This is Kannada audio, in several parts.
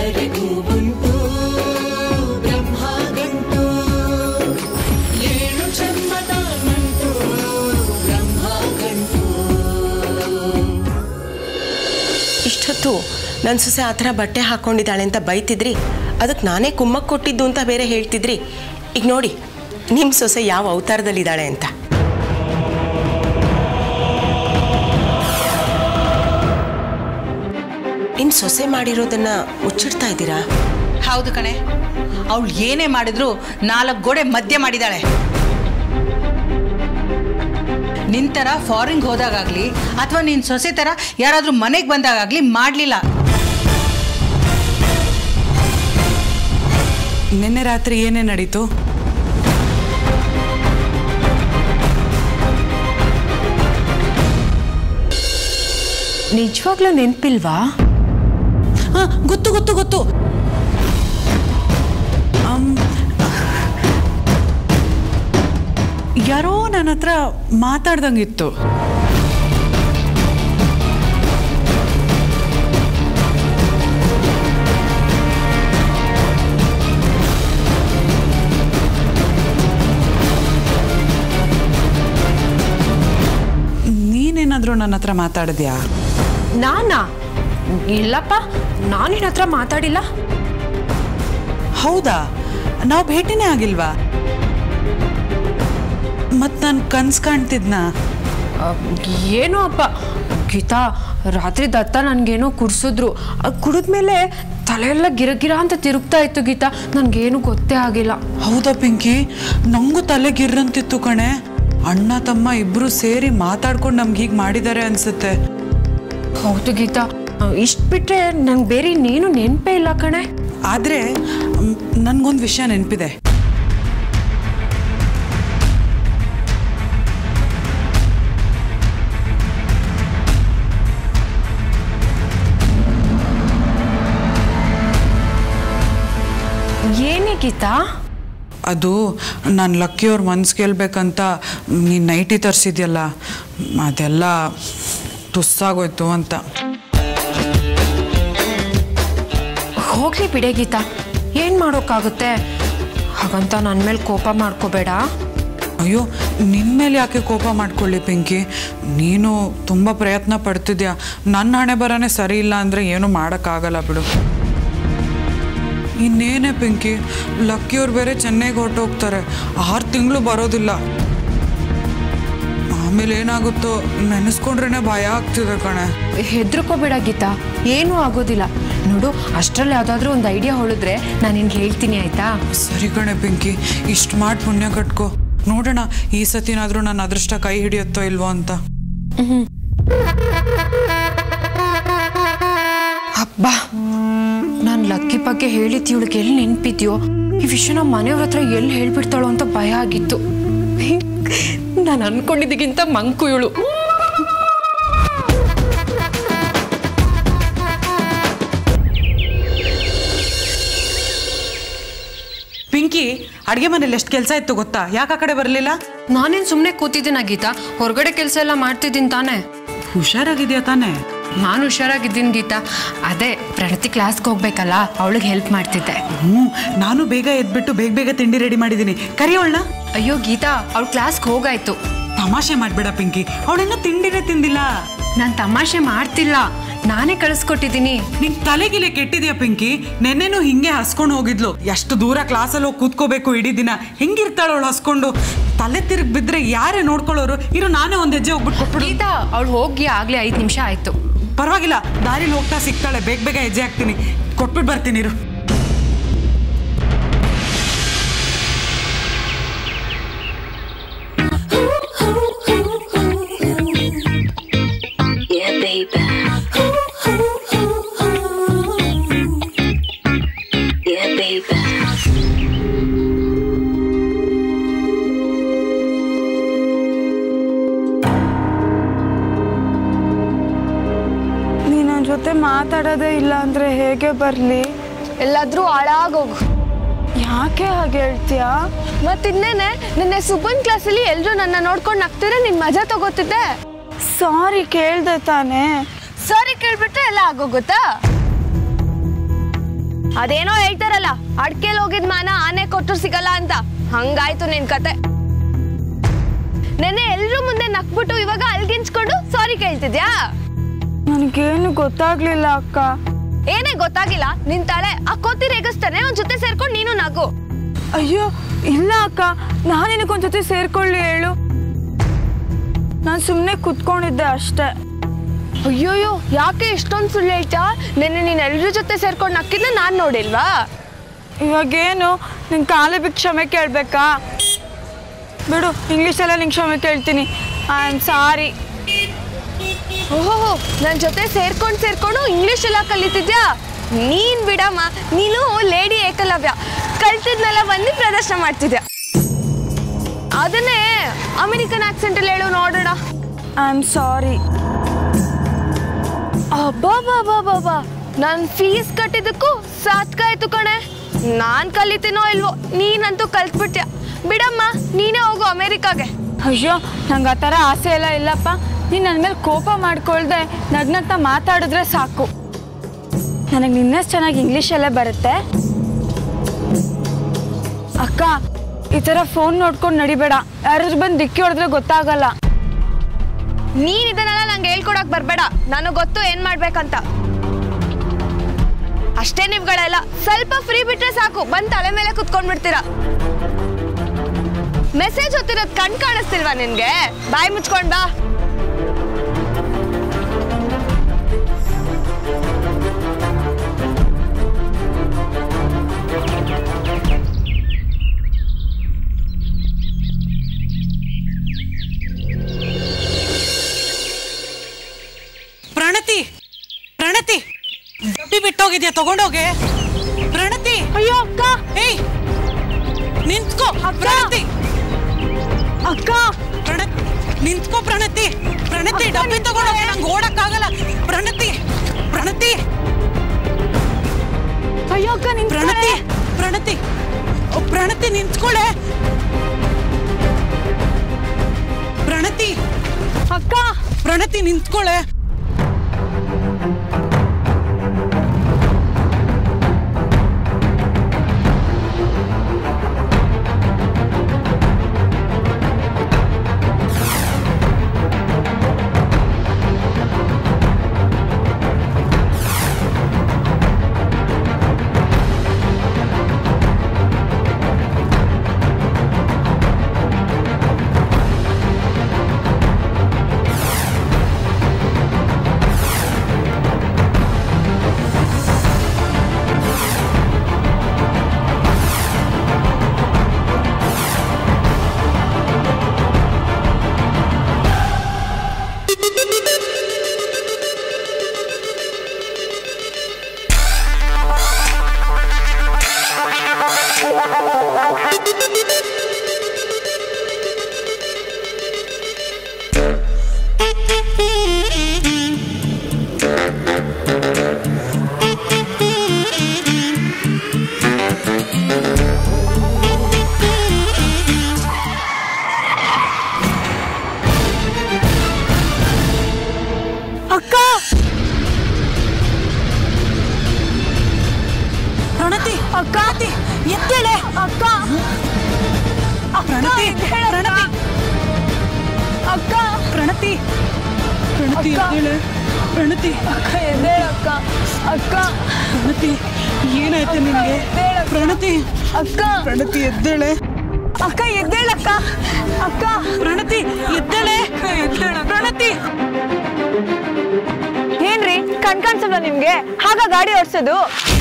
ಎಲ್ಲರಿಗೂ ಉಂಟು ಬ್ರಹ್ಮ ಗಂಟು ಏಳು ಜನ್ಮದ ನಂಟು ಬ್ರಹ್ಮ ಗಂಟು ಇಷ್ಟೊತ್ತು ನನ್ನ ಸೊಸೆ ಆ ಥರ ಬಟ್ಟೆ ಹಾಕ್ಕೊಂಡಿದ್ದಾಳೆ ಅಂತ ಬೈತಿದ್ರಿ ಅದಕ್ಕೆ ನಾನೇ ಕುಮ್ಮಕ್ಕೆ ಕೊಟ್ಟಿದ್ದು ಅಂತ ಬೇರೆ ಹೇಳ್ತಿದ್ರಿ ಈಗ ನೋಡಿ ನಿಮ್ಮ ಸೊಸೆ ಯಾವ ಅವತಾರದಲ್ಲಿದ್ದಾಳೆ ಅಂತ ನಿಮ್ಮ ಸೊಸೆ ಮಾಡಿರೋದನ್ನ ಮುಚ್ಚಿಡ್ತಾ ಇದ್ದೀರಾ ಹೌದು ಕಣೆ ಅವಳು ಏನೇ ಮಾಡಿದ್ರು ನಾಲ್ಕು ಗೋಡೆ ಮಧ್ಯೆ ಮಾಡಿದಾಳೆ ನಿನ್ ಥರ ಫಾರಿನ್ಗೆ ಹೋದಾಗಲಿ ಅಥವಾ ನಿನ್ನ ಸೊಸೆ ಥರ ಯಾರಾದರೂ ಮನೆಗೆ ಬಂದಾಗಲಿ ಮಾಡಲಿಲ್ಲ ನಿನ್ನೆ ರಾತ್ರಿ ಏನೇ ನಡೀತು ನಿಜವಾಗ್ಲೂ ನೆನಪಿಲ್ವಾ ಹಾ ಗೊತ್ತು ಗೊತ್ತು ಗೊತ್ತು ಅಮ್, ಯಾರೋ ನನ್ನ ಹತ್ರ ಮಾತಾಡ್ದಂಗಿತ್ತು ನೀನೇನಾದರೂ ನನ್ನ ಹತ್ರ ಮಾತಾಡಿದ್ಯಾ ನಾನಾ ಇಲ್ಲಪ್ಪ ನಾನು ನಿನ್ನ ಹತ್ರ ಮಾತಾಡಿಲ್ಲ ಹೌದಾ ನಾವು ಭೇಟಿನೇ ಆಗಿಲ್ವಾ ಮತ್ ನಾನು ಕನ್ಸ್ ಕಾಣ್ತಿದ್ನಾ ಆ, ಏನೋ ಅಪ್ಪ ಗೀತಾ ರಾತ್ರಿ ದತ್ತ ನನಗೇನೋ ಕುಡ್ಸಿದ್ರು ಅದು ಕುಡಿದ್ಮೇಲೆ ತಲೆಯೆಲ್ಲ ಗಿರಗಿರ ಅಂತ ತಿರುಗ್ತಾ ಇತ್ತು ಗೀತಾ ನನಗೇನು ಗೊತ್ತೇ ಆಗಿಲ್ಲ ಹೌದಾ ಪಿಂಕಿ ನಂಗೂ ತಲೆ ಗಿರ್ರಂತಿತ್ತು ಕಣೆ ಅಣ್ಣ ತಮ್ಮ ಇಬ್ರು ಸೇರಿ ಮಾತಾಡ್ಕೊಂಡು ನಮ್ಗೆ ಹೀಗೆ ಮಾಡಿದ್ದಾರೆ ಅನ್ಸುತ್ತೆ ಹೌದು ಗೀತಾ ಇಷ್ಟು ಬಿಟ್ರೆ ನಂಗೆ ಬೇರೆ ಇನ್ನೇನು ನೆನಪೇ ಇಲ್ಲ ಕಣೆ ಆದ್ರೆ ಮ್, ನನ್ಗೊಂದ್ ವಿಷಯ ನೆನಪಿದೆ ಏನೇ ಗೀತಾ ಅದು ನಾನು ಲಕ್ಕಿಯವ್ರ ಮನ್ಸು ಗೆಲ್ಬೇಕಂತ ನೀನು ನೈಟಿ ತರಿಸಿದ್ಯಲ್ಲ ಅದೆಲ್ಲ ತುಸ್ಸಾಗೋಯ್ತು ಅಂತ ಹೋಗ್ಲಿ ಬಿಡೆ ಗೀತಾ ಏನು ಮಾಡೋಕ್ಕಾಗುತ್ತೆ ಹಾಗಂತ ನನ್ನ ಮೇಲೆ ಕೋಪ ಮಾಡ್ಕೋಬೇಡ ಅಯ್ಯೋ ನಿನ್ನ ಮೇಲೆ ಯಾಕೆ ಕೋಪ ಮಾಡ್ಕೊಳ್ಳಿ ಪಿಂಕಿ ನೀನು ತುಂಬ ಪ್ರಯತ್ನ ಪಡ್ತಿದ್ಯಾ ನನ್ನ ಹಣೆ ಬರನೇ ಸರಿ ಇಲ್ಲ ಅಂದರೆ ಏನು ಮಾಡೋಕ್ಕಾಗಲ್ಲ ಬಿಡು ಇನ್ನೇನೇ ಪಿಂಕಿ ಲಕ್ಕಿಯವ್ರು ಬೇರೆ ಚೆನ್ನೈಗೆ ಹೊರಟೋಗ್ತಾರೆ ಆರು ತಿಂಗಳು ಬರೋದಿಲ್ಲ ಆಮೇಲೆ ಏನಾಗುತ್ತೋ ನೆನೆಸ್ಕೊಂಡ್ರೇನೆ ಭಯ ಆಗ್ತಿದೆ ಕಣೆ ಹೆದರ್ಕೋಬೇಡ ಗೀತಾ ಏನೂ ಆಗೋದಿಲ್ಲ ನೋಡು ಅಷ್ಟರಲ್ಲಿ ಯಾವುದಾದ್ರೂ ಒಂದು ಐಡಿಯಾ ಹೊಳಿದ್ರೆ ನಾನು ನಿನ್ಗೆ ಹೇಳ್ತೀನಿ ಆಯ್ತಾ ಸರಿ ಕಣೆ ಪಿಂಕಿ ಇಷ್ಟು ಮಾಡಿ ಪುಣ್ಯ ಕಟ್ಕೋ ನೋಡೋಣ ಈ ಸತಿನಾದರೂ ನನ್ನ ಅದೃಷ್ಟ ಕೈ ಹಿಡಿಯುತ್ತೋ ಇಲ್ವೋ ಅಂತ ಹಬ್ಬ ನಾನು ಲಕ್ಕಿ ಬಗ್ಗೆ ಹೇಳಿದ್ದು ಇವಳಿಗೆ ಎಲ್ಲಿ ನೆನ್ಪಿದ್ಯೋ ಈ ವಿಷಯ ನಮ್ಮ ಮನೆಯವ್ರ ಹತ್ರ ಎಲ್ಲಿ ಹೇಳ್ಬಿಡ್ತಾಳೋ ಅಂತ ಭಯ ಆಗಿತ್ತು ನಾನು ಅನ್ಕೊಂಡಿದ್ದಕ್ಕಿಂತ ಮಂಕು ಇವಳು ಪಿಂಕಿ ಅಡುಗೆ ಮನೇಲಿ ಎಷ್ಟು ಕೆಲಸ ಇತ್ತು ಗೊತ್ತಾ ಯಾಕೆ ಆ ಕಡೆ ಬರಲಿಲ್ಲ ನಾನೇನು ಸುಮ್ಮನೆ ಕೂತಿದ್ದೀನ ಗೀತಾ ಹೊರಗಡೆ ಕೆಲಸ ಎಲ್ಲ ಮಾಡ್ತಿದ್ದೀನಿ ತಾನೇ ಹುಷಾರಾಗಿದೆಯಾ ತಾನೇ ನಾನು ಹುಷಾರಾಗಿದ್ದೀನಿ ಗೀತಾ ಅದೇ ಪ್ರಣತಿ ಕ್ಲಾಸ್ಗೆ ಹೋಗ್ಬೇಕಲ್ಲ ಅವಳಿಗೆ ಹೆಲ್ಪ್ ಮಾಡ್ತಿದ್ದೆ ಹ್ಞೂ ನಾನು ಬೇಗ ಎದ್ಬಿಟ್ಟು ಬೇಗ ಬೇಗ ತಿಂಡಿ ರೆಡಿ ಮಾಡಿದ್ದೀನಿ ಕರಿಯೋಳ್ನ ಅಯ್ಯೋ ಗೀತಾ ಅವಳು ಕ್ಲಾಸ್ಗೆ ಹೋಗಾಯ್ತು ತಮಾಷೆ ಮಾಡಬೇಡ ಪಿಂಕಿ ಅವಳೆಲ್ಲ ತಿಂಡಿನೇ ತಿಂದಿಲ್ಲ ನಾನು ತಮಾಷೆ ಮಾಡ್ತಿಲ್ಲ ನಾನೇ ಕಳಿಸ್ಕೊಟ್ಟಿದ್ದೀನಿ ನಿಂಗೆ ತಲೆಗಿಲೆ ಕೆಟ್ಟಿದ್ಯಾ ಪಿಂಕಿ ನೆನ್ನೆನೂ ಹಿಂಗೆ ಹಸ್ಕೊಂಡು ಹೋಗಿದ್ಲು ಎಷ್ಟು ದೂರ ಕ್ಲಾಸಲ್ಲಿ ಹೋಗಿ ಕೂತ್ಕೋಬೇಕು ಇಡೀ ದಿನ ಹೆಂಗಿರ್ತಾಳ ಅವಳು ಹಸ್ಕೊಂಡು ತಲೆ ತಿರುಗಿ ಬಿದ್ರೆ ಯಾರೇ ನೋಡ್ಕೊಳ್ಳೋರು ಇರು ನಾನೇ ಒಂದು ಹೆಜ್ಜೆ ಹೋಗ್ಬಿಟ್ಟು ಕೊಟ್ಬಿಡು ಗೀತಾ ಅವಳು ಹೋಗಿ ಆಗ್ಲೇ ಐದು ನಿಮಿಷ ಆಯ್ತು ಪರವಾಗಿಲ್ಲ ದಾರಿಲಿ ಹೋಗ್ತಾ ಸಿಗ್ತಾಳೆ ಬೇಗ ಬೇಗ ಹೆಜ್ಜೆ ಹಾಕ್ತೀನಿ ಕೊಟ್ಬಿಟ್ಟು ಬರ್ತೀನಿ ಇರು Yeah, baby. Yeah, baby. ನೀ ನನ್ನ ಜೊತೆ ಮಾತಾಡೋದೇ ಇಲ್ಲ ಅಂದ್ರೆ ಹೇಗೆ ಬರಲಿ ಎಲ್ಲಾದ್ರೂ ಹಾಳಾಗೋಗು ಯಾಕೆ ಹಾಗೆ ಹೇಳ್ತೀಯಾ ಮತ್ತಿನ್ನೇನೆ ನಿನ್ನೆ ಸುಬ್ಬನ್ ಕ್ಲಾಸಲ್ಲಿ ಎಲ್ಲರೂ ನನ್ನ ನೋಡ್ಕೊಂಡು ನಗ್ತಿದ್ರೆ ನಿನ್ ಮಜಾ ತಗೋತಿದ್ದೆ ಸಾರಿ ಕೇಳ್ದೆ ತಾನೇ ಸಾರಿ ಕೇಳ್ಬಿಟ್ರೆ ಎಲ್ಲ ಆಗೋಗುತ್ತಾ ಅದೇನೋ ಹೇಳ್ತಾರಲ್ಲ ಅಡ್ಕೆಲ್ ಹೋಗಿದ್ ಮಾನ ಆನೆ ಕೊಟ್ಟರು ಸಿಗಲ್ಲ ಅಂತ ಹಂಗಾಯ್ತು ನಿನ್ ಕತೆ ನೆನ್ನೆ ಎಲ್ರೂ ಮುಂದೆ ನಕ್ಬಿಟ್ಟು ಇವಾಗ ಅಲ್ಗಿಂಚ್ಕೊಂಡು ಸಾರಿ ಕೇಳ್ತಿದ್ಯಾ ನನಗೇನು ಗೊತ್ತಾಗ್ಲಿಲ್ಲ ಅಕ್ಕ ಏನೇ ಗೊತ್ತಾಗಿಲ್ಲ ನಿನ್ ತಲೆ ಆ ಕೋತಿ ರೇಗಿಸ್ತಾನೆ ಅವ್ನ ಜೊತೆ ಸೇರ್ಕೊಂಡು ನೀನು ನಗು ಅಯ್ಯೋ ಇಲ್ಲ ಅಕ್ಕ ನಾನು ನಿನಗೊಂದ್ ಜೊತೆ ಸೇರ್ಕೊಳ್ಳಿ ಹೇಳು ನಾನು ಸುಮ್ಮನೆ ಕುತ್ಕೊಂಡಿದ್ದೆ ಅಷ್ಟೇ ಅಯ್ಯೋಯ್ಯೋ ಯಾಕೆ ಇಷ್ಟೊಂದು ಸುಳ್ಳು ಹೇಳ್ತಾ ನೆನ್ನೆ ನೀನ್ ಎಲ್ರ ಜೊತೆ ಸೇರ್ಕೊಂಡು ನಕ್ಕಿದ್ನ ನಾನ್ ನೋಡಿಲ್ವಾ ಇವಾಗೇನು ನಿನ್ ಕಾಲೇ ಬಿಟ್ಟು ಕ್ಷಮೆ ಕೇಳ್ಬೇಕಾ ಬಿಡು ಇಂಗ್ಲೀಷಲ್ಲ ನಿಂಗೆ ಕ್ಷಮೆ ಕೇಳ್ತೀನಿ ಐ ಆಮ್ ಸಾರಿ ಓಹೋ ನನ್ನ ಜೊತೆ ಸೇರ್ಕೊಂಡು ಸೇರ್ಕೊಂಡು ಇಂಗ್ಲಿಷ್ ಎಲ್ಲ ಕಲಿತಿದ್ಯಾ ನೀನ್ ಬಿಡಮ್ಮ ನೀನು ಲೇಡಿ ಏಕಲವ್ಯ ಕಲ್ತಿದ್ನೆಲ್ಲ ಬಂದು ಪ್ರದರ್ಶನ ಮಾಡ್ತಿದ್ಯಾ ಅದನ್ನೇ ಅಮೆರಿಕನ್ ಆಕ್ಸೆಂಟ್ ಅಲ್ಲಿ ಹೇಳು ನೋಡೋಣ ಐ ಆಮ್ ಸಾರಿ ಅಬ್ಬಾ ನಾನು ಫೀಸ್ ಕಟ್ಟಿದ್ದಕ್ಕೂ ಸಾತ್ಕಾಯ್ತು ಕಣೆ ನಾನ್ ಕಲಿತೀನೋ ಇಲ್ವೋ ನೀನಂತೂ ಕಲ್ತ್ಬಿಟ್ಯ ಬಿಡಮ್ಮ ನೀನೇ ಹೋಗು ಅಮೆರಿಕಾಗೆ ಅಯ್ಯೋ ನಂಗೆ ಆ ಥರ ಆಸೆ ಎಲ್ಲ ಇಲ್ಲಪ್ಪ ನೀನು ನನ್ನ ಮೇಲೆ ಕೋಪ ಮಾಡ್ಕೊಳ್ದೆ ನಗ್ನಗ್ತ ಮಾತಾಡಿದ್ರೆ ಸಾಕು ನನಗೆ ನಿನ್ನಷ್ಟು ಚೆನ್ನಾಗಿ ಇಂಗ್ಲೀಷಲ್ಲೇ ಬರುತ್ತೆ ಅಕ್ಕ ಈ ಥರ ಫೋನ್ ನೋಡ್ಕೊಂಡು ನಡಿಬೇಡ ಯಾರಾದ್ರೂ ಬಂದು ದಿಕ್ಕಿ ಹೊಡೆದ್ರೆ ಗೊತ್ತಾಗಲ್ಲ ನೀನ್ ಇದನ್ನೆಲ್ಲ ನಂಗೆ ಹೇಳ್ಕೊಡಕ್ ಬರ್ಬೇಡ ನನಗೆ ಗೊತ್ತು ಏನ್ ಮಾಡ್ಬೇಕಂತ ಅಷ್ಟೇ ನೀವುಗಳೆಲ್ಲ ಸ್ವಲ್ಪ ಫ್ರೀ ಬಿಟ್ರೆ ಸಾಕು ಬಂದ್ ತಲೆ ಮೇಲೆ ಕುತ್ಕೊಂಡ್ಬಿಡ್ತೀರಾ ಮೆಸೇಜ್ ಹೊತ್ತಿರೋದ್ ಕಣ್ ಕಾಣಿಸ್ತಿಲ್ವಾ ನಿನ್ಗೆ ಬಾಯಿ ಮುಚ್ಕೊಂಡ್ ಬಾ ಪ್ರಣತಿ ಪ್ರಣತಿ ಡಬ್ಬಿ ಬಿಟ್ಟೋಗಿದ್ಯಾ ತಗೊಂಡೋಗೆ ಪ್ರಣತಿ ಅಯ್ಯೋ ಅಕ್ಕ ಏಯ್ ನಿಂತ್ಕೋ ಪ್ರಣತಿ ಅಕ್ಕ ಪ್ರಣತಿ ನಿಂತ್ಕೋ ಪ್ರಣತಿ ಪ್ರಣತಿ ಡಬ್ಬಿ ತಗೊಂಡೋಗೆ ನಂಗೆ ಓಡಕ್ಕಾಗಲ್ಲ ಪ್ರಣತಿ ಪ್ರಣತಿ ಅಯ್ಯೋ ಅಕ್ಕ ನಿನ್ ಪ್ರಣತಿ ಪ್ರಣತಿ ಓ, ಪ್ರಣತಿ ನಿಂತ್ಕೊಳ್ಳೆ ಪ್ರಣತಿ ಅಕ್ಕ ಪ್ರಣತಿ ನಿಂತ್ಕೊಳ್ಳೆ ಅಕ್ಕ ಪ್ರಣತಿ ಅಕ್ಕ ಎದ್ದೇಳೆ ಅಕ್ಕ ಪ್ರಣತಿ ಪ್ರಣತಿ ಅಕ್ಕ ಪ್ರಣತಿ ಪ್ರಣತಿ ಅಕ್ಕ. ಎದ್ದೇಳೆ ಪ್ರಣತಿ ಅಕ್ಕ ಎದ್ದೇಳ ಅಕ್ಕ ಅಕ್ಕ ಪ್ರಣತಿ ಏನಾಯ್ತು ನಿನ್ಗೆ ಪ್ರಣತಿ ಅಕ್ಕ ಪ್ರಣತಿ ಎದ್ದೇಳೆ ಅಕ್ಕ ಎದ್ದೇಳಕ್ಕ ಅಕ್ಕ ಪ್ರಣತಿ ಎದ್ದೇಳೆ ಪ್ರಣತಿ ಏನ್ರಿ ಕಣ್ ಕಾಣಿಸಲ್ವಾ ನಿಮ್ಗೆ ಹಾಗ ಗಾಡಿ ಓಡಿಸೋದು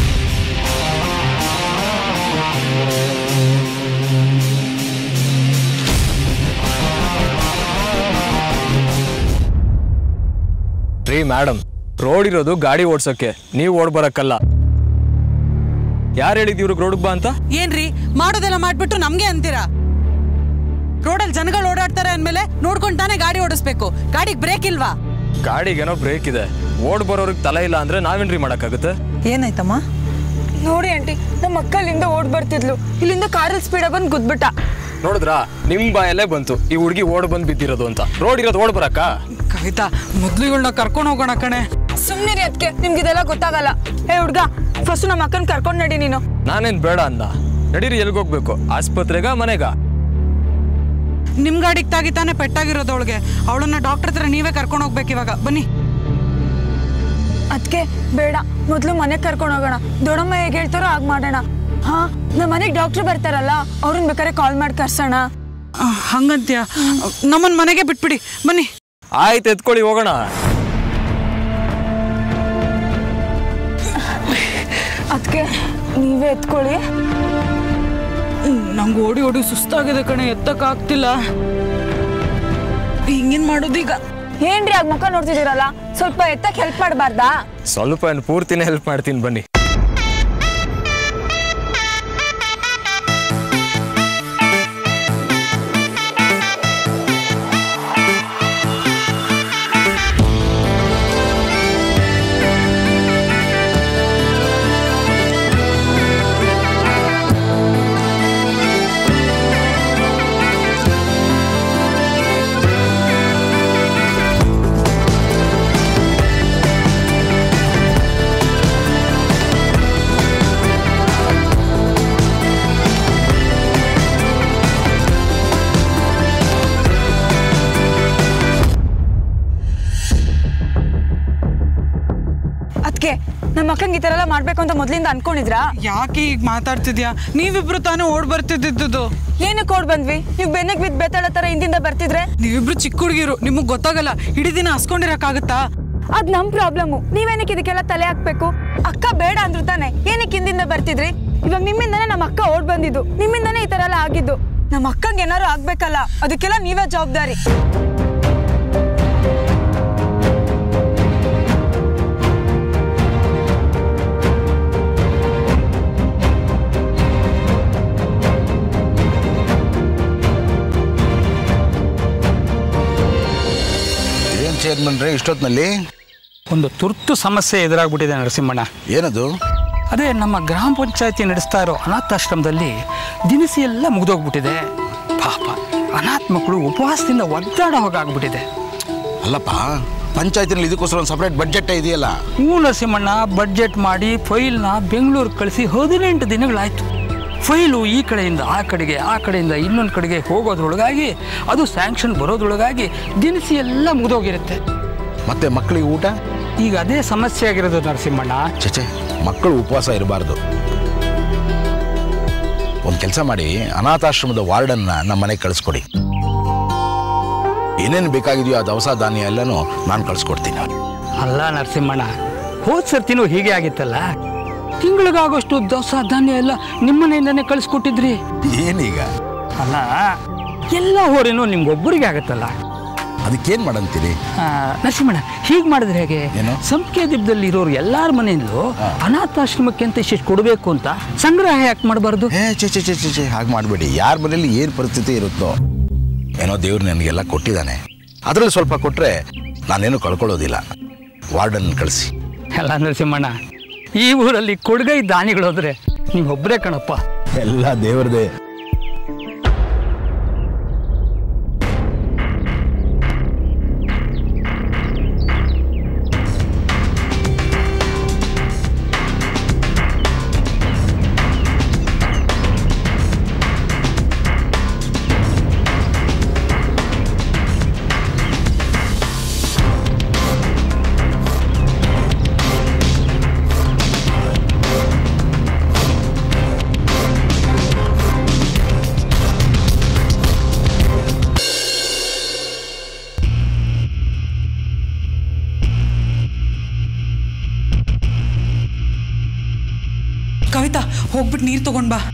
ರೀ ಮೇಡಮ್ ರೋಡ್ ಇರೋದು ಗಾಡಿ ಓಡ್ಸೋಕೆ ನೀವು ಓಡ್ ಬರಕ್ಕಲ್ಲ ಯಾರು ಹೇಳಿದ್ ಇವ್ರಿಗೆ ರೋಡ್ಗೆ ಬಾ ಅಂತ ಏನ್ರಿ ಮಾಡೋದೆಲ್ಲ ಮಾಡ್ಬಿಟ್ಟು ನಮ್ಗೆ ಅಂತೀರಾ ರೋಡಲ್ಲಿ ಜನಗಳು ಓಡಾಡ್ತಾರೆ ಅಂದ್ಮೇಲೆ ನೋಡ್ಕೊಂಡ್ ತಾನೇ ಗಾಡಿ ಓಡಿಸ್ಬೇಕು ಗಾಡಿಗೆ ಬ್ರೇಕ್ ಇಲ್ವಾ ಗಾಡಿಗೇನೋ ಬ್ರೇಕ್ ಇದೆ ಓಡ್ ಬರೋರಿಗೆ ತಲೆ ಇಲ್ಲ ಅಂದ್ರೆ ನಾವೇನ್ರಿ ಮಾಡಕ್ಕಾಗುತ್ತೆ ಏನಾಯ್ತಮ್ಮ ನೋಡಿ ಆಂಟಿ ನಮ್ಮ ಅಕ್ಕ ಇಲ್ಲಿಂದ ಓಡ್ ಬರ್ತಿದ್ಲು ಇಲ್ಲಿಂದ ಕಾರಲ್ಲಿ ಸ್ಪೀಡ ಬಂದು ಗುದ್ಬಿಟ್ಟ ನೋಡಿದ್ರಾ ನಿಮ್ ಬಾಯಲ್ಲೇ ಬಂತು ಈ ಹುಡುಗಿ ಓಡ್ ಬಂದ್ ಬಿದ್ದಿರೋದು ಅಂತ ರೋಡ್ ಇರೋದು ಓಡ್ ಬರಕ್ಕ ಕವಿತಾ ಮೊದ್ಲು ಇವಳನ್ನ ಕರ್ಕೊಂಡು ಹೋಗೋಣ ಕಣೆ ಸುಮ್ಮನಿರಿ ಅದಕ್ಕೆ ನಿಮ್ಗೆ ಇದೆಲ್ಲ ಗೊತ್ತಾಗಲ್ಲ ಏ ಹುಡ್ಗ ಫಸ್ಟ್ ನಮ್ಮ ಅಕ್ಕನ ಕರ್ಕೊಂಡು ನಡಿ ನೀನು ನಾನೇನ್ ಬೇಡ ಅಂದ ನಡೀರಿ ಎಲ್ಗೋಗ್ಬೇಕು ಆಸ್ಪತ್ರೆಗ ಮನೆಗ ನಿಮ್ ಗಾಡಿಗೆ ತಾಗಿ ತಾನೇ ಪೆಟ್ಟಾಗಿರೋದು ಅವಳಿಗೆ ಅವಳನ್ನ ಡಾಕ್ಟರ್ ಹತ್ರ ನೀವೇ ಕರ್ಕೊಂಡು ಹೋಗ್ಬೇಕು ಇವಾಗ ಬನ್ನಿ ಅದಕ್ಕೆ ಬೇಡ ಮೊದಲು ಮನೆಗೆ ಕರ್ಕೊಂಡು ಹೋಗೋಣ ದೊಡ್ಡಮ್ಮ ಹೇಗೆ ಹೇಳ್ತಾರೋ ಹಾಗೆ ಮಾಡೋಣ ಹಾ ನಮ್ಮ ಮನೆಗೆ ಡಾಕ್ಟ್ರ್ ಬರ್ತಾರಲ್ಲ ಅವ್ರನ್ನ ಬೇಕಾದ್ರೆ ಕಾಲ್ ಮಾಡಿ ಕರ್ಸೋಣ ಆ, ಹಂಗಂತ್ಯ ನಮ್ಮನ್ ಮನೆಗೆ ಬಿಟ್ಬಿಡಿ ಬನ್ನಿ ಆಯ್ತು ಎತ್ಕೊಳ್ಳಿ ಹೋಗೋಣ ಅದಕ್ಕೆ ನೀವೇ ಎತ್ಕೊಳ್ಳಿ ನಂಗೆ ಓಡಿ ಓಡಿ ಸುಸ್ತಾಗಿದೆ ಕಣೆ ಎತ್ತಕ್ ಆಗ್ತಿಲ್ಲ ಹಿಂಗೇನ್ ಮಾಡೋದೀಗ ಏನ್ರಿ ಆಗ ಮುಖ ನೋಡ್ತಿದ್ದೀರಲ್ಲ ಸ್ವಲ್ಪ ಎತ್ತಕ್ಕೆ ಹೆಲ್ಪ್ ಮಾಡಬಾರ್ದಾ ಸ್ವಲ್ಪ ಏನ್ ಪೂರ್ತಿನೇ ಹೆಲ್ಪ್ ಮಾಡ್ತೀನಿ ಬನ್ನಿ ಅದಕ್ಕೆ ನಮ್ಮ ಅಕ್ಕಂಗೆ ಈ ಥರ ಎಲ್ಲ ಮಾಡ್ಬೇಕು ಅಂತ ಮೊದಲಿಂದ ಅನ್ಕೊಂಡಿದ್ರಾ ಯಾಕೆ ಈಗ ಮಾತಾಡ್ತಿದ್ಯಾ ನೀವಿಬ್ರು ತಾನೇ ಓಡ್ ಬರ್ತಿದ್ದಿದ್ದು ಏನಕ್ಕೆ ಓಡ್ ಬಂದ್ವಿ ನೀವು ಬೆನ್ನಕ್ ಬಿದ್ದು ಬೇತಾಳ ಥರ ಹಿಂದಿಂದ ಬರ್ತಿದ್ರೆ ನೀವಿಬ್ರು ಚಿಕ್ಕ ಹುಡುಗಿರು ನಿಮಗ್ ಗೊತ್ತಾಗಲ್ಲ ಇಡೀ ದಿನ ಹಸ್ಕೊಂಡಿರಕ್ಕಾಗತ್ತಾ ಅದ್ ನಮ್ ಪ್ರಾಬ್ಲಮ್ ನೀವೇನಕ್ಕೆ ಇದಕ್ಕೆಲ್ಲ ತಲೆ ಹಾಕ್ಬೇಕು ಅಕ್ಕ ಬೇಡ ಅಂದ್ರು ತಾನೆ ಏನಕ್ಕೆ ಹಿಂದಿಂದ ಬರ್ತಿದ್ರಿ ಇವಾಗ ನಿಮ್ಮಿಂದಾನೇ ನಮ್ಮ ಅಕ್ಕ ಓಡ್ ಬಂದಿದ್ದು ನಿಮ್ಮಿಂದಾನೇ ಈ ತರ ಎಲ್ಲ ಆಗಿದ್ದು ನಮ್ಮ ಅಕ್ಕಂಗೆ ಏನಾರು ಆಗ್ಬೇಕಲ್ಲ ಅದಕ್ಕೆಲ್ಲ ನೀವೇ ಜವಾಬ್ದಾರಿ ಏನು ಚೇರ್ಮನ್ರೆ ಇಷ್ಟೊತ್ತಿನಲ್ಲಿ ಒಂದು ತುರ್ತು ಸಮಸ್ಯೆ ಎದುರಾಗ್ಬಿಟ್ಟಿದೆ ನರಸಿಂಹಣ್ಣ ಏನದು ಅದೇ ನಮ್ಮ ಗ್ರಾಮ ಪಂಚಾಯತಿ ನಡೆಸ್ತಾ ಇರೋ ಅನಾಥಾಶ್ರಮದಲ್ಲಿ ದಿನಸಿ ಎಲ್ಲ ಮುಗಿದೋಗ್ಬಿಟ್ಟಿದೆ ಪಾಪ ಅನಾಥ ಮಕ್ಕಳು ಉಪವಾಸದಿಂದ ಒದ್ದಾಡೋ ಹೋಗಾಗ್ಬಿಟ್ಟಿದೆ ಅಲ್ಲಪ್ಪ ಪಂಚಾಯತಿನಲ್ಲಿ ಇದಕ್ಕೋಸ್ಕರ ಒಂದು ಸಪ್ರೇಟ್ ಬಡ್ಜೆಟ್ ಇದೆಯಲ್ಲ ಹ್ಞೂ ನರಸಿಂಹಣ್ಣ ಬಡ್ಜೆಟ್ ಮಾಡಿ ಫೈಲ್ನ ಬೆಂಗಳೂರು ಕಳಿಸಿ ಹದಿನೆಂಟು ದಿನಗಳಾಯ್ತು ಫೈಲು ಈ ಕಡೆಯಿಂದ ಆ ಕಡೆಗೆ ಆ ಕಡೆಯಿಂದ ಇನ್ನೊಂದು ಕಡೆಗೆ ಹೋಗೋದ್ರೊಳಗಾಗಿ ಅದು ಸ್ಯಾಂಕ್ಷನ್ ಬರೋದ್ರೊಳಗಾಗಿ ದಿನಸಿ ಎಲ್ಲ ಮುಗಿದೋಗಿರುತ್ತೆ ಮತ್ತೆ ಮಕ್ಕಳಿಗೆ ಊಟ ಈಗ ಅದೇ ಸಮಸ್ಯೆ ಆಗಿರೋದು ನರಸಿಂಹಣ್ಣ ಚಚೆ ಮಕ್ಕಳು ಉಪವಾಸ ಇರಬಾರ್ದು ಒಂದು ಕೆಲಸ ಮಾಡಿ ಅನಾಥಾಶ್ರಮದ ವಾರ್ಡನ್ನ ನಮ್ಮ ಮನೆಗೆ ಕಳಿಸ್ಕೊಡಿ ಏನೇನು ಬೇಕಾಗಿದೆಯೋ ಆ ದವಸ ಧಾನ್ಯ ಎಲ್ಲನೂ ನಾನು ಕಳಿಸ್ಕೊಡ್ತೀನಿ ಅಲ್ಲ ನರಸಿಂಹಣ್ಣ ಹೋದ್ ಸರ್ತಿನೂ ಹೀಗೆ ಆಗಿತ್ತಲ್ಲ ತಿಂಗಳಿಗಾಗೋಷ್ಟು ದವಸ ಧಾನ್ಯ ಎಲ್ಲ ನಿಮ್ಮನೆಯಿಂದನೇ ಕಳಿಸ್ಕೊಟ್ಟಿದ್ರಿ ಏನೀಗ ಅಲ್ಲ ಎಲ್ಲ ಹೋರೇನೋ ನಿಮ್ಗೊಬ್ಬರಿಗೆ ಆಗತ್ತಲ್ಲ ಅದಕ್ಕೇನು ಮಾಡಂತೀರಿ ಆ, ನರಸಿಂಹಣ್ಣ ಹೀಗೆ ಮಾಡಿದ್ರೆ ಹೇಗೆ ಏನು? ಸಂಖ್ಯಾ ದೀಪದಲ್ಲಿ ಇರೋರು ಎಲ್ಲಾರ ಮನೆಯಲ್ಲೂ ಅನಾಥಾಶ್ರಮಕ್ಕೆ ಅಂತ ಇಷ್ಟು ಕೊಡಬೇಕು ಅಂತ ಸಂಗ್ರಹ ಯಾಕೆ ಮಾಡಬಾರ್ದು ಏ ಚೆ ಚೆ ಚೆ ಚೆ ಚೆ ಹಾಗೆ ಮಾಡಬೇಡಿ ಯಾರ ಮನೇಲಿ ಏನು ಪರಿಸ್ಥಿತಿ ಇರುತ್ತೋ ಏನೋ ದೇವ್ರು ನನಗೆಲ್ಲ ಕೊಟ್ಟಿದ್ದಾನೆ ಅದರಲ್ಲಿ ಸ್ವಲ್ಪ ಕೊಟ್ಟರೆ ನಾನೇನು ಕಳ್ಕೊಳ್ಳೋದಿಲ್ಲ ವಾರ್ಡನ್ ಕಳಿಸಿ ಎಲ್ಲ ನರಸಿಂಹಣ್ಣ ಈ ಊರಲ್ಲಿ ಕೊಡುಗೈ ದಾನಿಗಳು ಹೋದ್ರೆ ನೀವೊಬ್ಬರೇ ಕಣಪ್ಪ ಎಲ್ಲ ದೇವ್ರದೇ ಕವಿತಾ ಹೋಗ್ಬಿಟ್ಟು ನೀರು ತಗೊಂಡ್ ಬಾ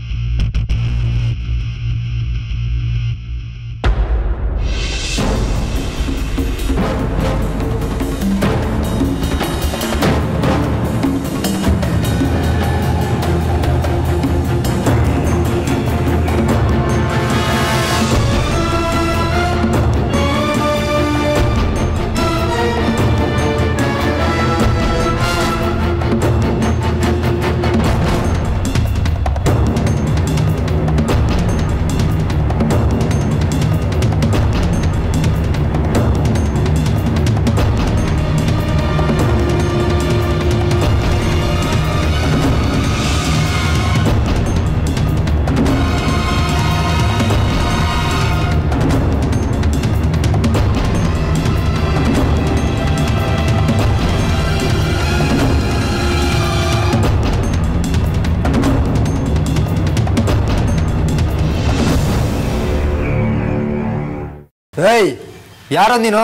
ಏಯ್ ಯಾರೋ ನೀನು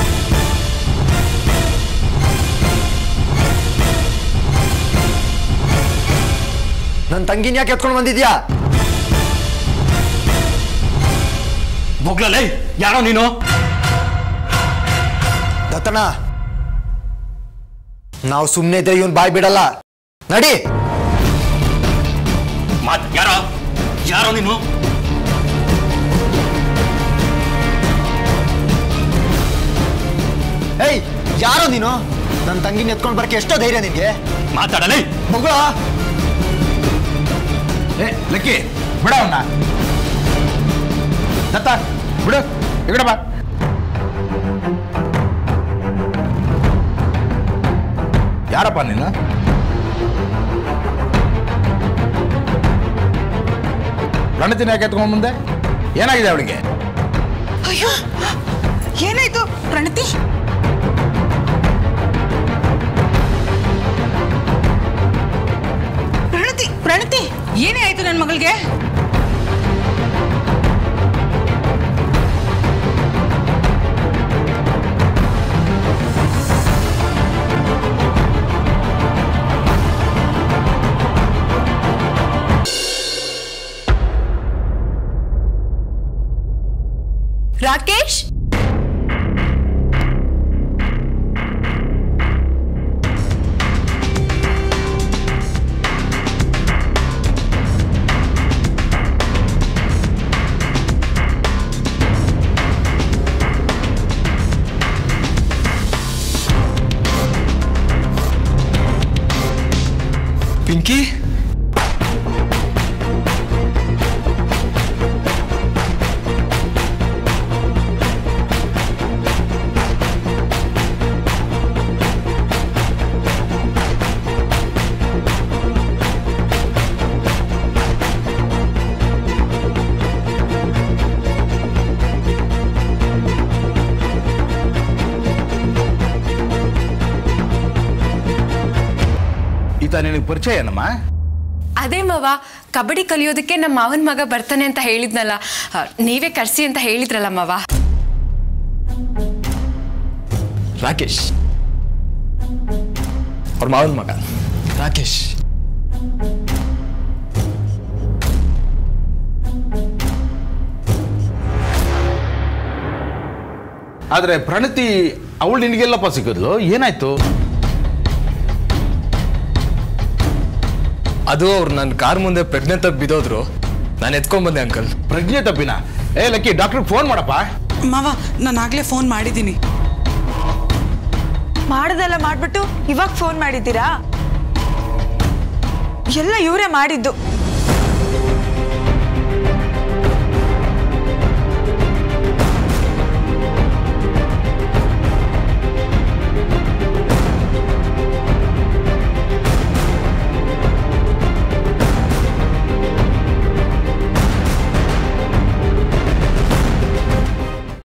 ನನ್ನ ತಂಗಿನ ಯಾಕೆ ಎತ್ಕೊಂಡು ಬಂದಿದ್ಯಾ ಮೊಗ್ಲಲ್ಲೇ ಯಾರೋ ನೀನು ದತ್ತಣ್ಣ ನಾವು ಸುಮ್ಮನೆ ಇದ್ರೆ ಇವನ್ ಬಾಯ್ ಬಿಡಲ್ಲ ನಡಿ ಮಾತ್ ಯಾರೋ ಯಾರೋ ನೀನು ಏಯ್ ಯಾರೋ ನೀನು ನನ್ನ ತಂಗಿನ ಎತ್ಕೊಂಡು ಬರಕ್ಕೆ ಎಷ್ಟೋ ಧೈರ್ಯ ನಿನ್ಗೆ ಮಾತಾಡಲೇ ಮಗಳ ಏ ಲಕ್ಕಿ ಬಿಡ ಅವನ್ನ ದತ್ತ ಬಿಡು ಈ ಕಡೆ ಬಾ ಯಾರಪ್ಪ ನೀನು ಗಣತಿನ ಯಾಕೆ ಎತ್ಕೊಂಡ್ ಮುಂದೆ ಏನಾಗಿದೆ ಅವಳಿಗೆ ಅಯ್ಯೋ ಏನಾಯ್ತು ಪ್ರಣತಿ ಪ್ರಣತಿ ಪ್ರಣತಿ ಏನೇ ಆಯ್ತು ನನ್ನ ಮಗಳಿಗೆ ರಾಕೇಶ್ ಪಿಂಕಿ ಈತ ನಿನಗೆ ಪರಿಚಯ ಏನಮ್ಮ ಅದೇ ಮಾವ ಕಬಡ್ಡಿ ಕಲಿಯೋದಕ್ಕೆ ನಮ್ಮ ಮಾವನ ಮಗ ಬರ್ತಾನೆ ಅಂತ ಹೇಳಿದ್ನಲ್ಲ ಆ, ನೀವೇ ಕರ್ಸಿ ಅಂತ ಹೇಳಿದ್ರಲ್ಲ ಮಾವ ರಾಕೇಶ್ ಅವ್ರ ಮಾವನ ಮಗ ರಾಕೇಶ್ ಆದ್ರೆ ಪ್ರಣತಿ ಅವಳು ನಿನಗೆಲ್ಲಪ್ಪ ಸಿಕ್ಕಿದ್ಲು ಏನಾಯ್ತು ಅದು ಅವ್ರು ನನ್ನ ಕಾರ್ ಮುಂದೆ ಪ್ರೆಗ್ನೆಂಟ್ ಆಗಿ ಬಿದ್ದೋದ್ರು ನಾನು ಎತ್ಕೊಂಡ್ ಬಂದೆ ಅಂಕಲ್ ಪ್ರಜ್ಞೆ ತಪ್ಪಿನ ಏ ಲಕ್ಕಿ ಡಾಕ್ಟ್ರಿಗೆ ಫೋನ್ ಮಾಡಪ್ಪ ಮಾವ ನಾನು ಆಗ್ಲೇ ಫೋನ್ ಮಾಡಿದ್ದೀನಿ ಮಾಡೋದೆಲ್ಲ ಮಾಡ್ಬಿಟ್ಟು ಇವಾಗ ಫೋನ್ ಮಾಡಿದ್ದೀರಾ ಎಲ್ಲ ಇವರೇ ಮಾಡಿದ್ದು